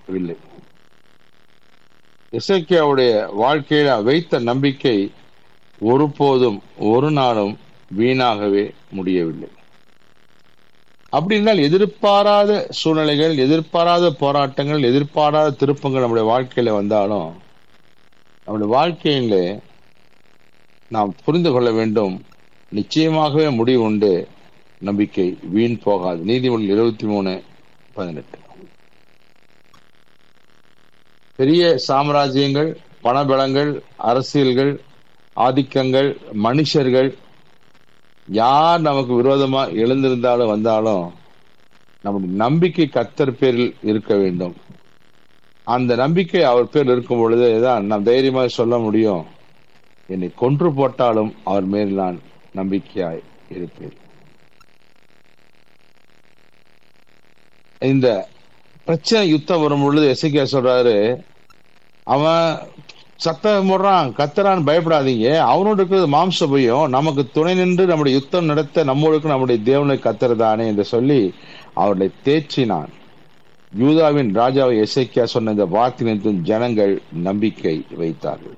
இல்லை இசைக்கியாவுடைய வாழ்க்கையில வைத்த நம்பிக்கை ஒருபோதும் ஒரு நாளும் வீணாகவே முடியவில்லை அப்படி என்றால் எதிர்பாராத சூழ்நிலைகள் எதிர்பாராத போராட்டங்கள் எதிர்பாராத திருப்பங்கள் நம்முடைய வாழ்க்கையில வந்தாலும் நம்முடைய வாழ்க்கையில நாம் புரிந்து கொள்ள வேண்டும் நிச்சயமாகவே முடிவு உண்டு நம்பிக்கை வீண் போகாது நீதிமொழி இருபத்தி மூணு பதினெட்டு பெரிய சாம்ராஜ்யங்கள் பணபலங்கள் அரசியல்கள் ஆதிக்கங்கள் மனுஷர்கள் யார் நமக்கு விரோதமா எழுந்திருந்தாலும் வந்தாலும் நம்முடைய நம்பிக்கை கத்தர் பேரில் இருக்க வேண்டும் அந்த நம்பிக்கை அவர் பேர் இருக்கும் பொழுது தான் நாம் தைரியமாக சொல்ல முடியும் என்னை கொன்று போட்டாலும் அவர் மேல் நான் நம்பிக்கையாய் இருப்பேன் இந்த பிரச்சனை யுத்தம் வரும் பொழுது எசைக்கியா சொல்றாரு அவன் சத்தம் போடுறான் கத்துறான்னு பயப்படாதீங்க அவனோட இருக்கிறது மாம்ச பயம் நமக்கு துணை நின்று நம்முடைய யுத்தம் நடத்த நம்மளுக்கு நம்முடைய தேவனை கத்துறதானே என்று சொல்லி அவர்களை தேற்றினான் யூதாவின் ராஜாவை எசைக்கியா சொன்ன இந்த வார்த்தையின் ஜனங்கள் நம்பிக்கை வைத்தார்கள்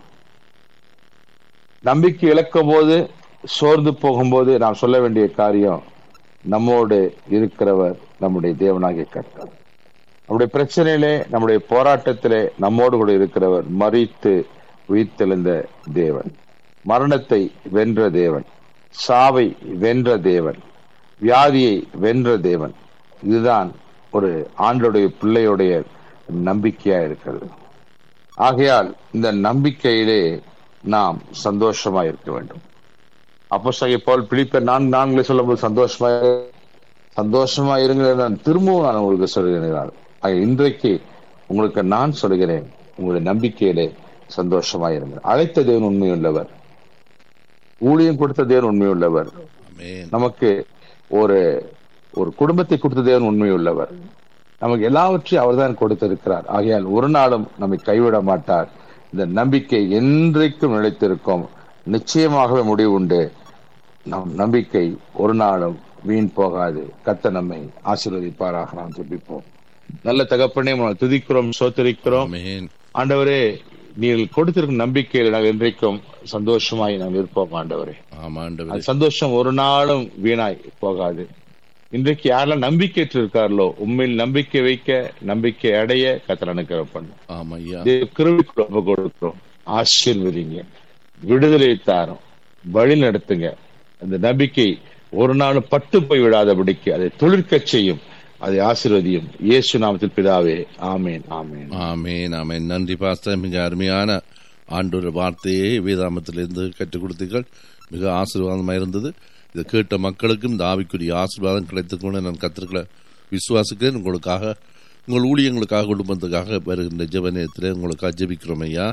நம்பிக்கை இழக்கும் போது சோர்ந்து போகும்போது நாம் சொல்ல வேண்டிய காரியம் நம்மோடு இருக்கிறவர் நம்முடைய தேவனாகிய கர்த்தர் நம்முடைய பிரச்சனையிலே நம்முடைய போராட்டத்திலே நம்மோடு கூட இருக்கிறவர் மறித்து உயிர்த்தெழுந்த தேவன் மரணத்தை வென்ற தேவன் சாவை வென்ற தேவன் வியாதியை வென்ற தேவன் இதுதான் ஒரு ஆண்டுடைய பிள்ளையுடைய நம்பிக்கையா இருக்கிறது ஆகையால் இந்த நம்பிக்கையிலே நாம் சந்தோஷமா இருக்க வேண்டும் அப்போ போல் பிலிப்பர் நான் நான்களே சொல்லும்போது சந்தோஷமா சந்தோஷமா இருங்க நான் திரும்பவும் நான் உங்களுக்கு சொல்கிறேன் இன்றைக்கு உங்களுக்கு நான் சொல்கிறேன் உங்களுடைய நம்பிக்கையிலே சந்தோஷமா இருங்க அழைத்த தேவன் உண்மையுள்ளவர் ஊழியம் கொடுத்த தேவன் உண்மையுள்ளவர் நமக்கு ஒரு ஒரு குடும்பத்தை கொடுத்த தேவன் உண்மையுள்ளவர் நமக்கு எல்லாவற்றையும் அவர்தான் கொடுத்திருக்கிறார் ஆகையால் ஒரு நாளும் நம்மை கைவிட மாட்டார் இந்த நம்பிக்கை என்றைக்கும் நிலைத்திருக்கும் நிச்சயமாகவே முடிவு உண்டு நம் நம்பிக்கை ஒரு நாளும் வீண் போகாது கத்த நம்மை ஆசீர்வதிப்பாராக நாம் ஜெபிப்போம் நல்ல தகப்பனே துதிக்கிறோம் சோத்தரிக்கிறோம் ஆண்டவரே நீங்கள் கொடுத்திருக்கும் நம்பிக்கையில் நாங்கள் இன்றைக்கும் சந்தோஷமாய் நாங்கள் இருப்போம் ஆண்டவரே அது சந்தோஷம் ஒரு நாளும் வீணாய் போகாது இன்றைக்கு யாரெல்லாம் நம்பிக்கையற்று இருக்கார்களோ உண்மையில் நம்பிக்கை வைக்க நம்பிக்கை அடைய கத்தர் அனுக்கிறோம் கிருவிக்குள்ள கொடுக்கிறோம் ஆசீர்வதிங்க விடுதலை தாரோம் வழி நடத்துங்க அந்த நம்பிக்கை ஒரு நாளும் பட்டு போய் விடாதபடிக்கு அதை தொழிற்க செய்யும் அதை ஆசீர்வதியும் இயேசு நாமத்தில் பிதாவே ஆமேன் ஆமேன் ஆமேன் ஆமேன் நன்றி பாஸ்டர் மிக அருமையான ஆண்டோட வார்த்தையை வேதாமத்திலிருந்து கற்றுக் கொடுத்தீர்கள் மிக ஆசீர்வாதமாக இருந்தது இதை கேட்ட மக்களுக்கும் இந்த ஆவிக்குரிய ஆசீர்வாதம் கிடைத்துக்கொண்டு நான் கத்திருக்கல விசுவாசிக்கிறேன் உங்களுக்காக உங்கள் ஊழியங்களுக்காக குடும்பத்துக்காக வருகின்ற ஜெப நேரத்தில் உங்களுக்காக ஜெபிக்கிறோம் ஐயா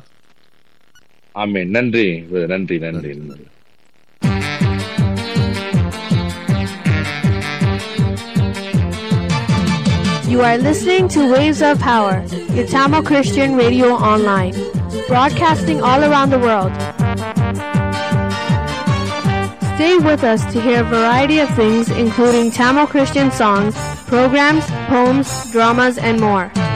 ஆமேன் நன்றி நன்றி நன்றி நன்றி You are listening to Waves of Power, Yatama Christian Radio Online, broadcasting all around the world. Stay with us to hear a variety of things, including Tamil Christian songs, programs, poems, dramas, and more.